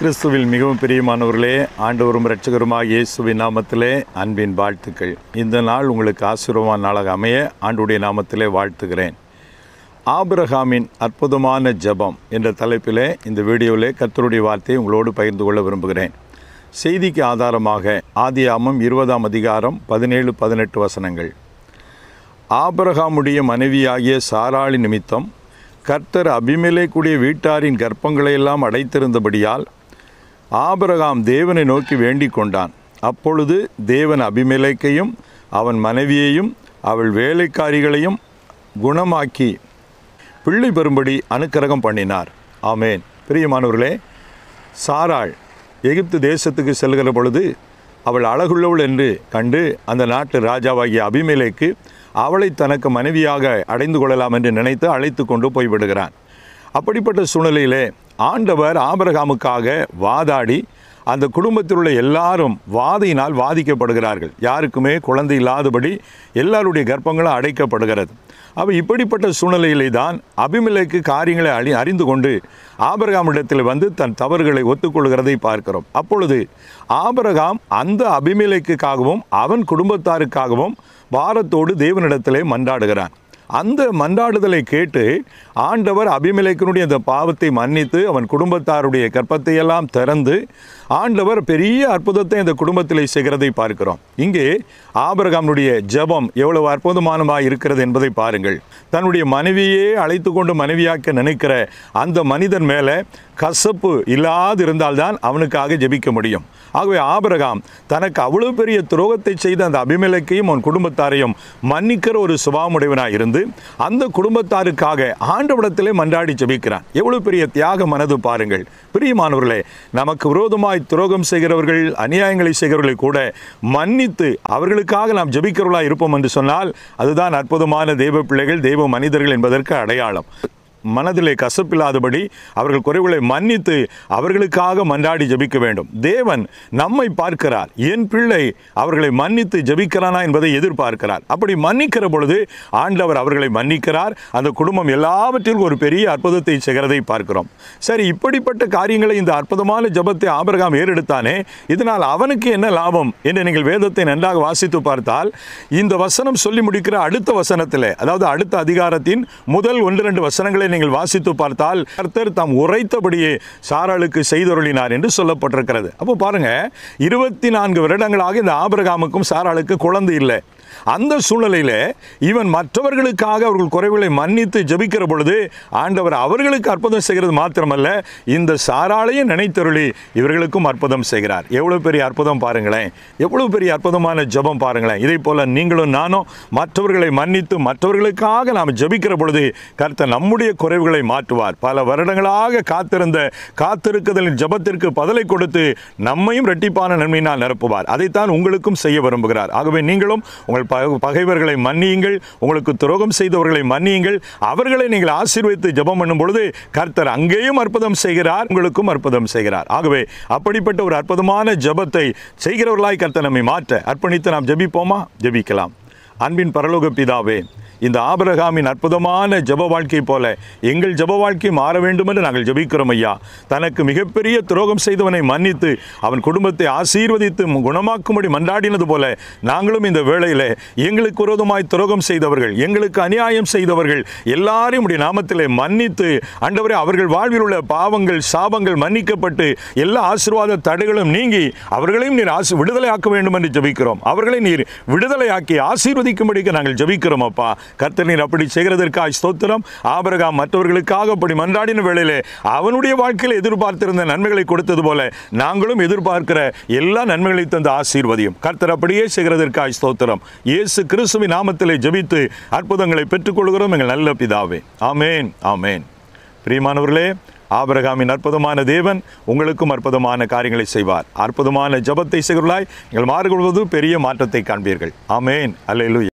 கிறிஸ்துவில் மிகவும் பிரியமானவர்களே ஆண்டவரும் இரட்சகருமாக இயேசுவின் நாமத்திலே அன்பின் வாழ்த்துக்கள் இந்த நாள் உங்களுக்கு ஆசீர்வாத நாளாக அமைய ஆண்டுடைய நாமத்திலே வாழ்த்துகிறேன் ஆபிரகாமின் அற்புதமான ஜெபம் என்ற தலைப்பிலே இந்த வீடியோவிலே கர்த்தருடைய வார்த்தையை உங்களோடு பகிர்ந்து கொள்ள விரும்புகிறேன் செய்திக்கு ஆதாரமாக ஆதியாமம் இருபதாம் அதிகாரம் பதினேழு பதினெட்டு வசனங்கள் ஆபிரகாமுடைய மனைவியாகிய சாராளி நிமித்தம் கர்த்தர் அபிமெலேக்குடைய வீட்டாரின் கர்ப்பங்களை எல்லாம் அடைத்திருந்தபடியால் ஆபிரகாம் தேவனை நோக்கி வேண்டிக் கொண்டான் அப்பொழுது தேவன் அபிமெலேக்கையும் அவன் மனைவியையும் அவள் வேலைக்காரிகளையும் குணமாக்கி பிள்ளை பெறும்படி அனுக்கிரகம் பண்ணினார் ஆமேன் பிரியமானவர்களே சாராள் எகிப்து தேசத்துக்கு செல்கிற பொழுது அவள் அழகுள்ளவள் என்று கண்டு அந்த நாட்டு ராஜாவாகிய அபிமேலேக்கு அவளை தனக்கு மனைவியாக அடைந்து கொள்ளலாம் என்று நினைத்து அழைத்து கொண்டு போய்விடுகிறான் அப்படிப்பட்ட சூழ்நிலையிலே ஆண்டவர் ஆபரகாமுக்காக வாதாடி அந்த குடும்பத்தில் உள்ள எல்லாரும் வாதையினால் வாதிக்கப்படுகிறார்கள் யாருக்குமே குழந்தை இல்லாதபடி எல்லாருடைய கர்ப்பங்களும் அடைக்கப்படுகிறது அப்போ இப்படிப்பட்ட சூழ்நிலையிலே தான் அபிமலைக்கு காரியங்களை அறி அறிந்து கொண்டு ஆபரகாமிடத்தில் வந்து தன் தவறுகளை ஒத்துக்கொள்கிறதை பார்க்கிறோம் அப்பொழுது ஆபரகாம் அந்த அபிமலைக்குக்காகவும் அவன் குடும்பத்தாருக்காகவும் பாரத்தோடு தேவனிடத்திலே மன்றாடுகிறான் அந்த மன்றாடுதலை கேட்டு ஆண்டவர் அபிமலைக்கனுடைய அந்த பாவத்தை மன்னித்து அவன் குடும்பத்தாருடைய கற்பத்தை எல்லாம் திறந்து ஆண்டவர் பெரிய அற்புதத்தை அந்த குடும்பத்தில் செய்கிறதை பார்க்கிறோம் இங்கே ஆபரகாமனுடைய ஜெபம் எவ்வளவு அற்புதமானமாக இருக்கிறது என்பதை பாருங்கள் தன்னுடைய மனைவியே அழைத்து கொண்டு மனைவியாக்க நினைக்கிற அந்த மனிதன் மேலே கசப்பு இல்லாதிருந்தால்தான் அவனுக்காக ஜெபிக்க முடியும் ஆகவே ஆபரகாம் தனக்கு அவ்வளவு பெரிய துரோகத்தை செய்த அந்த அபிமலைக்கையும் அவன் குடும்பத்தாரையும் மன்னிக்கிற ஒரு சுபாவமுடையவனாக இருந்து அந்த குடும்பத்தாருக்காக ஆண்டவிடத்திலே மன்றாடி ஜெபிக்கிறான் எவ்வளவு பெரிய தியாக மனது பாருங்கள் பிரியமானவர்களே நமக்கு விரோதமாய் துரோகம் செய்கிறவர்கள் அநியாயங்களை செய்கிறவர்களை கூட மன்னித்து அவர்களுக்காக நாம் ஜெபிக்கிறவர்களாக இருப்போம் என்று சொன்னால் அதுதான் அற்புதமான தெய்வ பிள்ளைகள் தெய்வ மனிதர்கள் என்பதற்கு அடையாளம் மனதிலே கசப்பில்லாதபடி அவர்கள் குறைவுகளை மன்னித்து அவர்களுக்காக மன்றாடி ஜபிக்க வேண்டும் தேவன் நம்மை பார்க்கிறார் என் பிள்ளை அவர்களை மன்னித்து ஜபிக்கிறானா என்பதை எதிர்பார்க்கிறார் அப்படி மன்னிக்கிற பொழுது ஆண்டவர் அவர்களை மன்னிக்கிறார் அந்த குடும்பம் எல்லாவற்றிலும் ஒரு பெரிய அற்புதத்தை செய்கிறதை பார்க்கிறோம் சரி இப்படிப்பட்ட காரியங்களை இந்த அற்புதமான ஜபத்தை ஆபரகாம் ஏறெடுத்தானே இதனால் அவனுக்கு என்ன லாபம் என்று நீங்கள் வேதத்தை நன்றாக வாசித்து பார்த்தால் இந்த வசனம் சொல்லி முடிக்கிற அடுத்த வசனத்தில் அதாவது அடுத்த அதிகாரத்தின் முதல் ஒன்று ரெண்டு வசனங்களை நீங்கள் வாசித்து பார்த்தால் கர்த்தர் தாம் உரைத்தபடியே சாராளுக்கு செய்தொருளினார் என்று சொல்லப்பட்டிருக்கிறது அப்போ பாருங்க இருபத்தி நான்கு வருடங்களாக இந்த ஆபரகாமுக்கும் சாராளுக்கு குழந்தை இல்லை அந்த சூழ்நிலையில் இவன் மற்றவர்களுக்காக அவர்கள் குறைவுகளை மன்னித்து ஜபிக்கிற பொழுது ஆண்டவர் அவர்களுக்கு அற்புதம் செய்கிறது மாத்திரமல்ல இந்த சாராளையும் நினைத்தருளி இவர்களுக்கும் அற்புதம் செய்கிறார் எவ்வளவு பெரிய அற்புதம் பாருங்களேன் எவ்வளவு பெரிய அற்புதமான ஜபம் பாருங்களேன் இதை போல நீங்களும் நானும் மற்றவர்களை மன்னித்து மற்றவர்களுக்காக நாம் ஜபிக்கிற பொழுது கர்த்தர் நம்முடைய குறைவுகளை மாற்றுவார் பல வருடங்களாக காத்திருந்த காத்திருக்குதலின் ஜபத்திற்கு பதிலை கொடுத்து நம்மையும் ரெட்டிப்பான நன்மையினால் நிரப்புவார் அதைத்தான் உங்களுக்கும் செய்ய விரும்புகிறார் ஆகவே நீங்களும் உங்கள் ப- பகைவர்களை மன்னியுங்கள் உங்களுக்கு துரோகம் செய்தவர்களை மன்னியுங்கள் அவர்களை நீங்கள் ஆசீர்வதித்து ஜெபம் பண்ணும் பொழுது கர்த்தர் அங்கேயும் அற்புதம் செய்கிறார் உங்களுக்கும் அற்புதம் செய்கிறார் ஆகவே அப்படிப்பட்ட ஒரு அற்புதமான ஜெபத்தை செய்கிறவர்களாய் கர்த்தர் நம்மை மாற்ற அர்ப்பணித்து நாம் ஜெபிப்போமா ஜெபிக்கலாம் அன்பின் பரலோக பிதாவே இந்த ஆபிரகாமின் அற்புதமான ஜெப வாழ்க்கை போல எங்கள் ஜெப வாழ்க்கை மாற வேண்டும் என்று நாங்கள் ஜெபிக்கிறோம் ஐயா தனக்கு மிகப்பெரிய துரோகம் செய்தவனை மன்னித்து அவன் குடும்பத்தை ஆசீர்வதித்து குணமாக்கும்படி மன்றாடினது போல நாங்களும் இந்த வேளையிலே எங்களுக்கு விரோதமாய் துரோகம் செய்தவர்கள் எங்களுக்கு அநியாயம் செய்தவர்கள் எல்லாரையும் உடைய நாமத்திலே மன்னித்து ஆண்டவரே அவர்கள் வாழ்வில் உள்ள பாவங்கள் சாபங்கள் மன்னிக்கப்பட்டு எல்லா ஆசீர்வாத தடைகளும் நீங்கி அவர்களையும் நீர் ஆசி விடுதலை ஆக்க வேண்டும் என்று ஜெபிக்கிறோம் அவர்களை நீர் விடுதலையாக்கி ஆசீர்வதிக்கும்படிக்கு நாங்கள் ஜெபிக்கிறோம் அப்பா கர்த்தர் நீர் அப்படி செய்கிறதற்காக ஸ்தோத்திரம் ஆபரகாம் மற்றவர்களுக்காக அப்படி மன்றாடின வேளையிலே அவனுடைய வாழ்க்கையில் எதிர்பார்த்திருந்த நன்மைகளை கொடுத்தது போல நாங்களும் எதிர்பார்க்கிற எல்லா நன்மைகளை தந்த ஆசீர்வதியும் கர்த்தர் அப்படியே செய்கிறதற்காக ஸ்தோத்திரம் இயேசு கிறிஸ்துவின் நாமத்திலே ஜெபித்து அற்புதங்களை பெற்றுக்கொள்கிறோம் எங்கள் நல்ல பிதாவே ஆமேன் ஆமேன் பிரியமானவர்களே ஆபிரகாமின் அற்புதமான தேவன் உங்களுக்கும் அற்புதமான காரியங்களை செய்வார் அற்புதமான ஜபத்தை செய்கிறவர்களாய் நீங்கள் மாறுகொள்வது பெரிய மாற்றத்தை காண்பீர்கள் ஆமேன் அல்லேலூயா